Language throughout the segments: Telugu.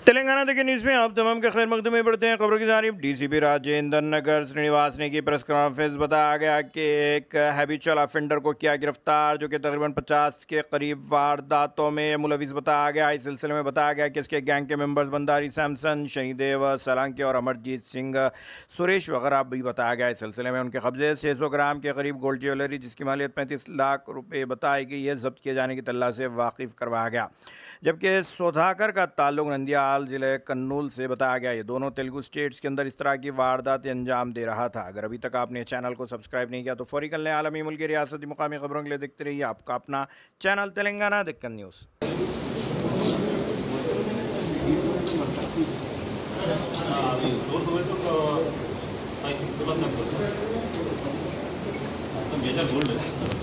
तेलंगाना देखिए न्यूज़ में आप तमाम के खैर मकदमे बढ़ते हैं खबरों की जानिब डीसीपी राजेंद्र नगर श्रीनिवास ने की प्रेस कॉन्फ्रेंस बताया गया कि एक हैबिचुअल ऑफेंडर को किया गिरफ्तार जो कि तकरीबन 50 के करीब वारदातों में मुलविस बताया गया इस सिलसिले में बताया गया कि इसके गैंग के मेंबर्स बंदारी सैमसन शहीदेव सलांकी और अमरजीत सिंह सुरेश वगैरह भी बताया गया इस सिलसिले में उनके कब्जे छः सौ ग्राम के करीब गोल्ड ज्वेलरी जिसकी मालियत पैंतीस लाख रुपये बताई गई है जब्त किए जाने की तल्ला से वाकिफ करवाया गया जबकि सौधाकर का ताल्लुक नंदियाल ज़िले कन्नूल से बताया गया ये दोनों तेलुगु स्टेट्स के अंदर इस तरह की वारदातें अंजाम दे रहा था अगर अभी तक आपने चैनल को सब्सक्राइब नहीं किया तो फौरी कर लें आलमी मुल्क की रियासती मुकामी खबरों के लिए देखते रहिए आपका अपना चैनल तेलंगाना दिक्कत न्यूज़ అది సోర్స్ పెట్టి ఒక ఫైవ్ సిక్స్ తులాస్ తక్కువ సార్ మొత్తం మేజర్ గోల్డ్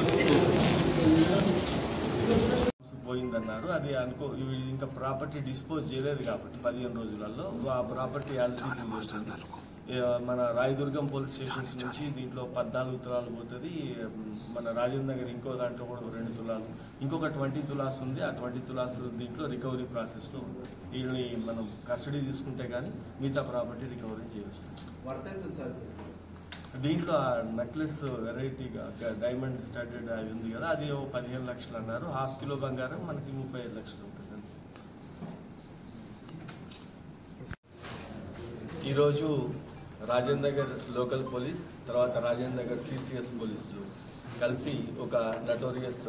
పోయిందన్నారు అది అనుకో ఇవి ఇంకా ప్రాపర్టీ డిస్పోజ్ చేయలేదు కాబట్టి పదిహేను రోజులలో ఆ ప్రాపర్టీ యాజిటీసీ చేస్తుంది ఇక మన రాయదుర్గం పోలీస్ స్టేషన్స్ నుంచి దీంట్లో పద్నాలుగు తులాలు పోతుంది మన రాజేంద్ర నగర్ ఇంకో దాంట్లో కూడా ఒక రెండు తులాలు ఇంకొక ట్వంటీ తులాస్ ఉంది ఆ ట్వంటీ తులాస్ దీంట్లో రికవరీ ప్రాసెస్లో ఉంది వీళ్ళని మనం కస్టడీ తీసుకుంటే కానీ మిగతా ప్రాపర్టీ రికవరీ చేస్తుంది దీంట్లో ఆ నెక్లెస్ వెరైటీగా డైమండ్ స్టార్టెడ్ అవి ఉంది కదా అది ఓ పదిహేను లక్షలు అన్నారు హాఫ్ కిలో బంగారం మనకి ముప్పై ఐదు లక్షలు ఉంటుంది ఈరోజు రాజేంద్ర నగర్ లోకల్ పోలీస్ తర్వాత రాజేంద్ర నగర్ సిసిఎస్ పోలీసులు కలిసి ఒక నటోరియస్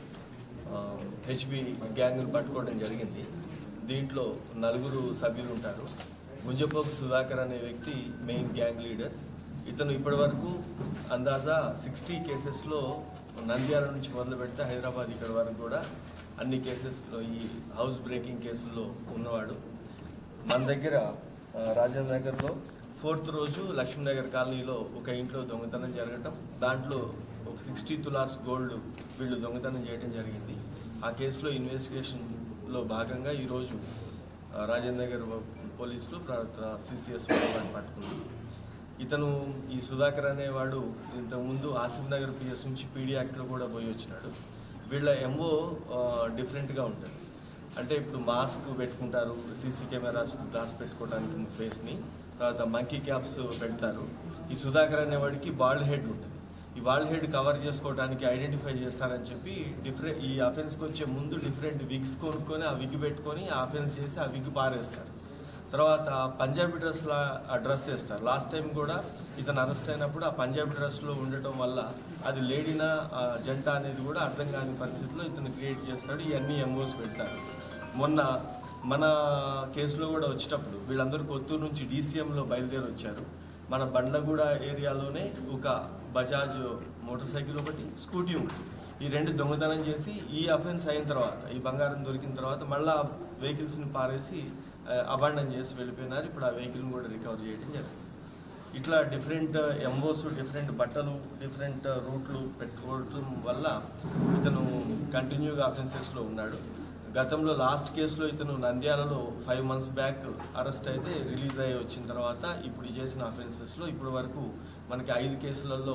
హెచ్బి గ్యాంగ్ను పట్టుకోవడం జరిగింది దీంట్లో నలుగురు సభ్యులు ఉంటారు గుంజపోకు సుధాకర్ అనే వ్యక్తి మెయిన్ గ్యాంగ్ లీడర్ ఇతను ఇప్పటివరకు అందాజా సిక్స్టీ కేసెస్లో నంద్యాల నుంచి మొదలు పెడితే హైదరాబాద్ ఇక్కడ వరకు కూడా అన్ని కేసెస్లో ఈ హౌస్ బ్రేకింగ్ కేసుల్లో ఉన్నవాడు మన దగ్గర ఆ, రాజేంద్ర నగర్లో ఫోర్త్ రోజు లక్ష్మీనగర్ కాలనీలో ఒక ఇంట్లో దొంగతనం జరగటం దాంట్లో ఒక సిక్స్టీ తులాస్ గోల్డ్ వీళ్ళు దొంగతనం చేయడం జరిగింది ఆ కేసులో ఇన్వెస్టిగేషన్లో భాగంగా ఈరోజు ఆ, రాజేంద్ర నగర్ పోలీసులు సిసిఎస్ వాళ్ళు పట్టుకున్నారు ఇతను ఈ సుధాకర్ అనేవాడు ఇంతకుముందు ఆసిఫ్ నగర్ పిఎస్ నుంచి పీడీ యాక్ట్లో కూడా పోయి వచ్చినాడు వీళ్ళ ఎంఓ డిఫరెంట్గా ఉంటుంది అంటే ఇప్పుడు మాస్క్ పెట్టుకుంటారు సీసీ కెమెరాస్ గ్లాస్ పెట్టుకోవడానికి ఫేస్ని తర్వాత మంకీ క్యాప్స్ పెడతారు ఈ సుధాకర్ అనేవాడికి బాల్డ్ హెడ్ ఉంటుంది ఈ బాల్డ్ హెడ్ కవర్ చేసుకోవడానికి ఐడెంటిఫై చేస్తారని చెప్పి డిఫరెంట్ ఈ అఫెన్స్కి వచ్చే ముందు డిఫరెంట్ విగ్స్ కొనుక్కొని ఆ విగ్ పెట్టుకొని ఆ అఫెన్స్ చేసి ఆ విగ్ పారేస్తారు తర్వాత పంజాబీ డ్రెస్లా ఆ డ్రెస్ వేస్తారు లాస్ట్ టైం కూడా ఇతను అరెస్ట్ అయినప్పుడు ఆ పంజాబీ డ్రెస్లో ఉండటం వల్ల అది లేడీనా ఆ జంట అనేది కూడా అర్థం కాని పరిస్థితిలో ఇతను క్రియేట్ చేస్తాడు ఇవన్నీ ఎంఓస్ పెడతారు మొన్న మన కేసులో కూడా వచ్చేటప్పుడు వీళ్ళందరూ కొత్తూరు నుంచి డీసీఎంలో బయలుదేరి వచ్చారు మన బండ్లగూడ ఏరియాలోనే ఒక బజాజ్ మోటార్ సైకిల్ ఒకటి స్కూటీ ఒకటి ఈ రెండు దొంగతనం చేసి ఈ అఫెన్స్ అయిన తర్వాత ఈ బంగారం దొరికిన తర్వాత మళ్ళీ ఆ వెహికల్స్ని పారేసి అబాండన్ చేసి వెళ్ళిపోయినారు ఇప్పుడు ఆ వెహికల్ని కూడా రికవర్ చేయడం జరిగింది ఇట్లా డిఫరెంట్ ఎంబోస్ డిఫరెంట్ బట్టలు డిఫరెంట్ రూట్లు పెట్టుకోవడం వల్ల ఇతను కంటిన్యూగా అఫెన్సెస్లో ఉన్నాడు గతంలో లాస్ట్ కేసులో ఇతను నంద్యాలలో ఫైవ్ మంత్స్ బ్యాక్ అరెస్ట్ అయితే రిలీజ్ అయ్యి వచ్చిన తర్వాత ఇప్పుడు చేసిన అఫెన్సెస్లో ఇప్పటి వరకు మనకి ఐదు కేసులలో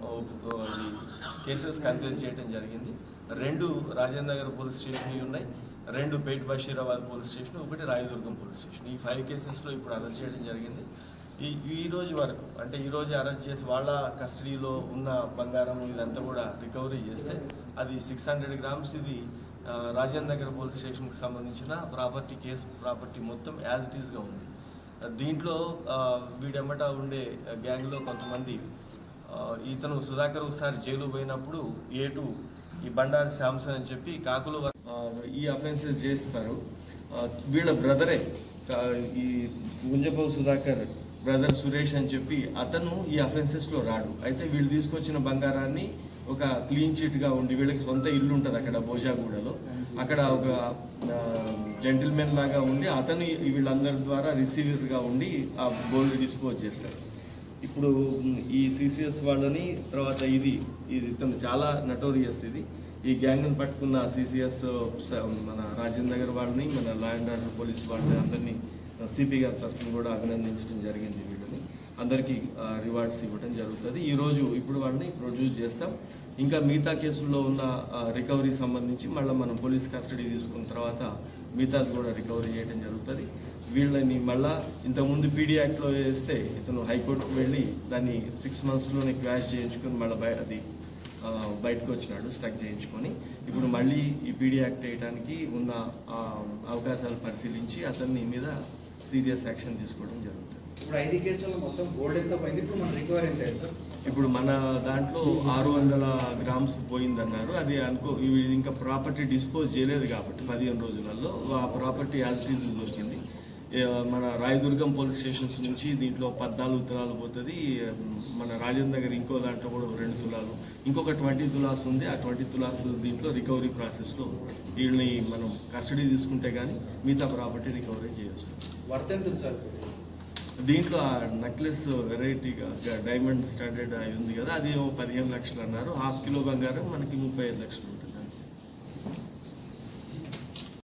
కేసెస్ కన్ఫ్యూజ్ చేయడం జరిగింది రెండు రాజేంద్ర నగర్ పోలీస్ స్టేషన్ ఉన్నాయి రెండు పేట్ బషీరాబాద్ పోలీస్ స్టేషన్ ఒకటి రాయదుర్గం పోలీస్ స్టేషన్ ఈ ఫైవ్ కేసెస్లో ఇప్పుడు అరెస్ట్ చేయడం జరిగింది ఈ ఈ రోజు వరకు అంటే ఈ రోజు అరెస్ట్ చేసి వాళ్ళ కస్టడీలో ఉన్న బంగారం ఇదంతా కూడా రికవరీ చేస్తే అది సిక్స్ హండ్రెడ్ గ్రామ్స్ ఇది ఆ, రాజేంద్ర నగర్ పోలీస్ స్టేషన్కి సంబంధించిన ప్రాపర్టీ కేసు ప్రాపర్టీ మొత్తం యాజ్ ఇట్ ఈస్గా ఉంది దీంట్లో ఆ, వీడెమ్మట ఉండే గ్యాంగ్లో కొంతమంది ఆ, ఇతను సుధాకర్ ఒకసారి జైలు పోయినప్పుడు ఏ టూ ఈ బండారి శాంసన్ అని చెప్పి కాకులు ఆ, ఈ అఫెన్సెస్ చేస్తారు ఆ, వీళ్ళ బ్రదరే కా- ఈ గుంజబాబు సుధాకర్ బ్రదర్ సురేష్ అని చెప్పి అతను ఈ అఫెన్సెస్లో రాడు అయితే వీళ్ళు తీసుకొచ్చిన బంగారాన్ని ఒక క్లీన్ చిట్గా ఉండి వీళ్ళకి సొంత ఇల్లు ఉంటుంది అక్కడ భోజాగూడలో అక్కడ ఒక జెంటిల్మెన్ లాగా ఉండి అతను ఈ- వీళ్ళందరి ద్వారా రిసీవర్గా ఉండి ఆ గోల్డ్ డిస్పోజ్ చేస్తారు ఇప్పుడు మ్, ఈ సిసిఎస్ వాళ్ళని తర్వాత ఇది ఇది ఇతను చాలా నటోరియస్ ఇది ఈ గ్యాంగ్ని పట్టుకున్న సిసిఎస్ మన రాజేంద్ర నగర్ వాళ్ళని మన లా అండ్ ఆర్డర్ పోలీస్ వాళ్ళని అందరినీ సిపి గారి తరఫున కూడా అభినందించడం జరిగింది వీళ్ళని అందరికీ రివార్డ్స్ ఇవ్వడం జరుగుతుంది ఈరోజు ఇప్పుడు వాడిని ప్రొడ్యూస్ చేస్తాం ఇంకా మిగతా కేసుల్లో ఉన్న రికవరీ సంబంధించి మళ్ళీ మనం పోలీస్ కస్టడీ తీసుకున్న తర్వాత మిగతాది కూడా రికవరీ చేయడం జరుగుతుంది వీళ్ళని మళ్ళా ఇంతకుముందు పీడీ యాక్ట్లో వేస్తే ఇతను హైకోర్టుకు వెళ్ళి దాన్ని సిక్స్ మంత్స్లోనే క్వాష్ చేయించుకొని మళ్ళీ బయ అది ఆ, బయటకు వచ్చినాడు స్ట్రక్ చేయించుకొని ఇప్పుడు మళ్ళీ ఈ పీడీ యాక్ట్ వేయడానికి ఉన్న ఆ, అవకాశాలు పరిశీలించి అతన్ని మీద సీరియస్ యాక్షన్ తీసుకోవడం జరుగుతుంది ఇప్పుడు ఐదు కేసులలో మొత్తం గోల్డ్ ఎంత పోయింది ఇప్పుడు మనం రికవరీ ఎంత అయింది సార్ ఇప్పుడు మన దాంట్లో ఆరు వందల గ్రామ్స్ పోయిందన్నారు అది అనుకో ఇవి ఇంకా ప్రాపర్టీ డిస్పోజ్ చేయలేదు కాబట్టి పదిహేను రోజులలో ఆ ప్రాపర్టీ యాజ్ ఇట్ ఈజ్ వచ్చింది ఏ, మన రాయదుర్గం పోలీస్ స్టేషన్స్ నుంచి దీంట్లో పద్నాలుగు తులాలు పోతుంది మన రాజేంద్ర నగర్ ఇంకో దాంట్లో కూడా రెండు తులాలు ఇంకొక ట్వంటీ తులాస్ ఉంది ఆ ట్వంటీ తులాస్ దీంట్లో రికవరీ ప్రాసెస్లో వీళ్ళని మనం కస్టడీ తీసుకుంటే కానీ మిగతా ప్రాపర్టీ రికవరీ చేయొస్తాం వర్త్ ఎంత ఉంది సార్ దీంట్లో ఆ నెక్లెస్ వెరైటీగా డైమండ్ స్టాండర్డ్ అయి ఉంది కదా అది ఓ పదిహేను లక్షలు అన్నారు హాఫ్ కిలో బంగారం మనకి ముప్పై ఐదు లక్షలు ఉంటుంది